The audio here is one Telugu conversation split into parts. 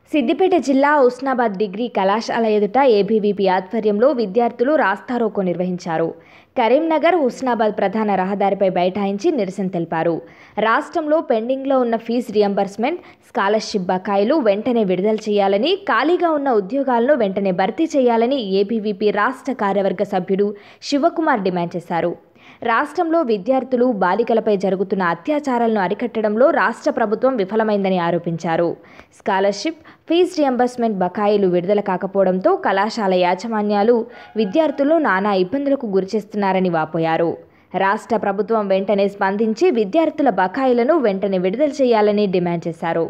సిద్దిపేట జిల్లా ఉస్నాబాద్ డిగ్రీ కళాశాల ఎదుట ఏబీవీపీ ఆధ్వర్యంలో విద్యార్థులు రాస్తారోకో నిర్వహించారు కరీంనగర్ హుస్నాబాద్ ప్రధాన రహదారిపై బైఠాయించి నిరసన తెలిపారు రాష్ట్రంలో పెండింగ్లో ఉన్న ఫీజు రియంబర్స్మెంట్ స్కాలర్షిప్ బకాయిలు వెంటనే విడుదల చేయాలని ఖాళీగా ఉన్న ఉద్యోగాలను వెంటనే భర్తీ చేయాలని ఏబీవీపీ రాష్ట్ర కార్యవర్గ సభ్యుడు శివకుమార్ డిమాండ్ చేశారు రాష్ట్రంలో విద్యార్థులు బాలికలపై జరుగుతున్న అత్యాచారాలను అరికట్టడంలో రాష్ట్ర ప్రభుత్వం విఫలమైందని ఆరోపించారు స్కాలర్షిప్ ఫీజు రియంబర్స్మెంట్ బకాయిలు విడుదల కాకపోవడంతో కళాశాల యాజమాన్యాలు విద్యార్థులు నానా ఇబ్బందులకు గురిచేస్తున్నారని వాపోయారు రాష్ట్ర ప్రభుత్వం వెంటనే స్పందించి విద్యార్థుల బకాయిలను వెంటనే విడుదల చేయాలని డిమాండ్ చేశారు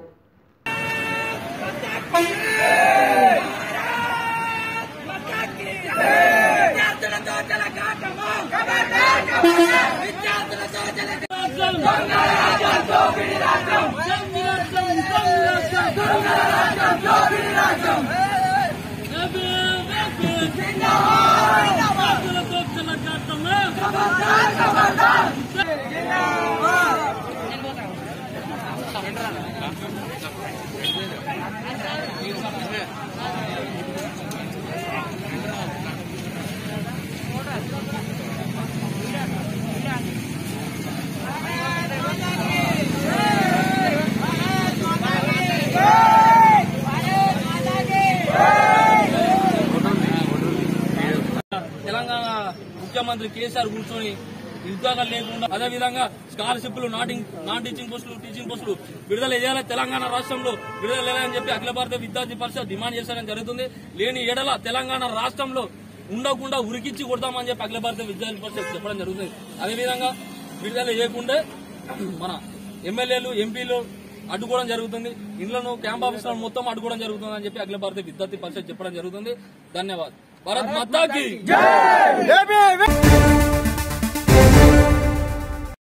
తెలంగాణ ముఖ్యమంత్రి కేసీఆర్ కూర్చొని ఉద్యోగాలు లేకుండా అదే విధంగా స్కాలర్షిప్లు నాన్ నాన్ టీచింగ్ పోస్టులు టీచింగ్ పోస్టులు విడుదల చేయాలి తెలంగాణ రాష్ట్రంలో విడుదల చేయాలని చెప్పి అఖిల భారత విద్యార్థి పరిషత్ డిమాండ్ చేశారని జరుగుతుంది లేని ఎడల తెలంగాణ రాష్ట్రంలో ఉండకుండా ఉరికిచ్చి కొడతామని చెప్పి అఖిల భారత విద్యార్థి పరిషత్ చెప్పడం జరుగుతుంది అదేవిధంగా విడుదల చేయకుండా మన ఎమ్మెల్యేలు ఎంపీలు అడ్డుకోవడం జరుగుతుంది ఇండ్లను క్యాంప్ ఆఫీసులను మొత్తం అడ్డుకోవడం జరుగుతుంది అని చెప్పి అఖిల భారత విద్యార్థి పరిషత్ చెప్పడం జరుగుతుంది ధన్యవాదాలు భారత్ మాతాకి ఏబీ